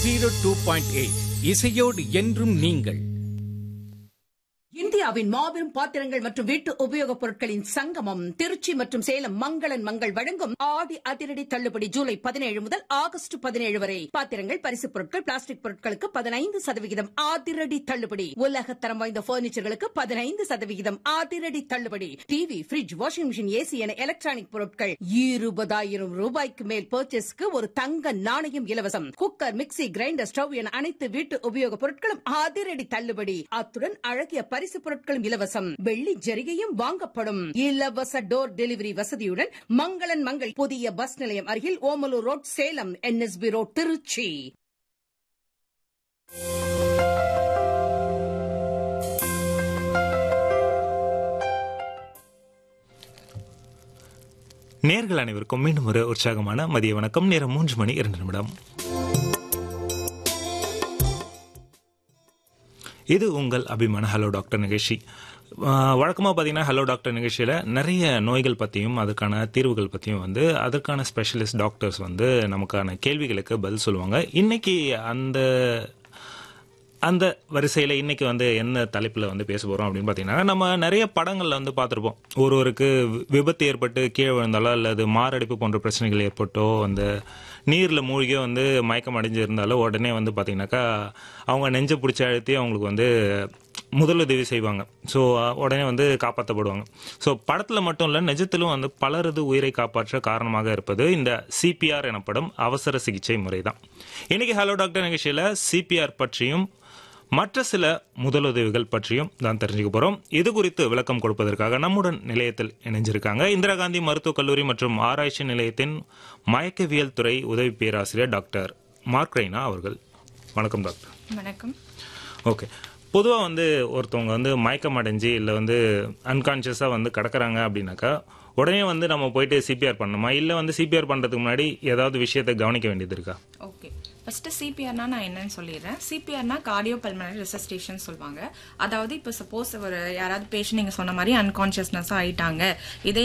zero two point eight இசையோடு என்றும் நீங்கள் இந்தியாவின் மாபெரும் பாத்திரங்கள் மற்றும் வீட்டு உபயோகப் பொருட்களின் சங்கமம் திருச்சி மற்றும் சேலம் மங்களன் மங்கள் வழங்கும் ஆடி அதிரடி தள்ளுபடி ஜூலை பதினேழு முதல் ஆகஸ்ட் பதினேழு வரை பாத்திரங்கள் பரிசுப் பொருட்கள் பிளாஸ்டிக் பொருட்களுக்கு பதினைந்து சதவிகிதம் அதிரடி தள்ளுபடி உலகத்தரம் வாய்ந்த பர்னிச்சர்களுக்கு பதினைந்து சதவிகிதம் அதிரடி தள்ளுபடி TV fridge washing machine AC என எலக்ட்ரானிக் பொருட்கள் இருபதாயிரம் ரூபாய்க்கு மேல் பர்ச்சேஸ்க்கு ஒரு தங்க நாணயம் இலவசம் குக்கர் மிக்ஸி கிரைண்டர் ஸ்டவ் என அனைத்து வீட்டு உபயோகப் பொருட்களும் அதிரடி தள்ளுபடி அத்துடன் அழகிய பரிசு பொருட்களும் இலவசம் வெள்ளி ஜரிகையும் வாங்கப்படும் இலவச டோர் டெலிவரி வசதியுடன் மங்களன் மங்கள் புதிய பஸ் நிலையம் அருகில் Omalur road Salem NSB road Trichy நேர்கள் அனைவருக்கும் மீண்டும் ஒரு உற்சாகமான மதிய வணக்கம் நேரம் மூன்று மணி இரண்டு நிமிடம் இது உங்கள் அபிமான ஹலோ டாக்டர் நிகழ்ச்சி வழக்கமாக பார்த்தீங்கன்னா ஹலோ டாக்டர் நிகழ்ச்சியில் நிறைய நோய்கள் பற்றியும் அதுக்கான தீர்வுகள் பற்றியும் வந்து அதற்கான ஸ்பெஷலிஸ்ட் டாக்டர்ஸ் வந்து நமக்கான கேள்விகளுக்கு பதில் சொல்லுவாங்க இன்னைக்கு அந்த அந்த வரிசையில் இன்னைக்கு வந்து என்ன தலைப்பில் வந்து பேச போகிறோம் அப்படின்னு பார்த்தீங்கன்னா நம்ம நிறைய படங்களில் வந்து பார்த்துருப்போம் ஒருவருக்கு வி- விபத்து ஏற்பட்டு கீழே விழுந்தாலோ அல்லது மாரடைப்பு போன்ற பிரச்சனைகள் ஏற்பட்டோ அந்த நீரில் மூழ்கியோ வந்து மயக்கம் அடைஞ்சிருந்தாலோ உடனே வந்து பார்த்தீங்கன்னாக்கா அவங்க நெஞ்சை பிடிச்சி அழுத்தி அவங்களுக்கு வந்து முதலுதவி செய்வாங்க ஸோ உடனே வந்து காப்பாற்றப்படுவாங்க ஸோ படத்தில் மட்டும் இல்லை நிஜத்திலும் வந்து பலரது உயிரை காப்பாற்ற காரணமாக இருப்பது இந்த சிபிஆர் எனப்படும் அவசர சிகிச்சை முறை தான் இன்னைக்கு ஹலோ டாக்டர் நிகழ்ச்சியில் சிபிஆர் பற்றியும் மற்ற சில முதலுதவிகள் பற்றியும் தான் தெரிஞ்சுக்க போறோம் இது குறித்து விளக்கம் கொடுப்பதற்காக நம்முடன் நிலையத்தில் இணைஞ்சிருக்காங்க இந்திரா காந்தி மருத்துவக் கல்லூரி மற்றும் ஆராய்ச்சி நிலையத்தின் மயக்கவியல் துறை உதவி பேராசிரியர் டாக்டர் மார்க் ரெய்னா அவர்கள் வணக்கம் டாக்டர் வணக்கம் ஓகே பொதுவாக வந்து ஒருத்தவங்க வந்து மயக்கம் அடைஞ்சு இல்லை வந்து அன்கான்ஷியஸாக வந்து கிடக்குறாங்க அப்படின்னாக்கா உடனே வந்து நம்ம போயிட்டு சிபிஆர் பண்ணணுமா இல்லை வந்து சிபிஆர் பண்ணுறதுக்கு முன்னாடி ஏதாவது விஷயத்தை கவனிக்க வேண்டியது இருக்கா ஓகே ஃபர்ஸ்ட் சிபிஆர்னா நான் என்னன்னு சொல்லிடுறேன் சிபிஆர்னா கார்டியோ பல்மனரி ரெசஸ்டேஷன் சொல்லுவாங்க அதாவது இப்போ சப்போஸ் ஒரு யாராவது பேஷண்ட் நீங்க சொன்ன மாதிரி அன்கான்ஷியஸ்னஸ் ஆயிட்டாங்க இதே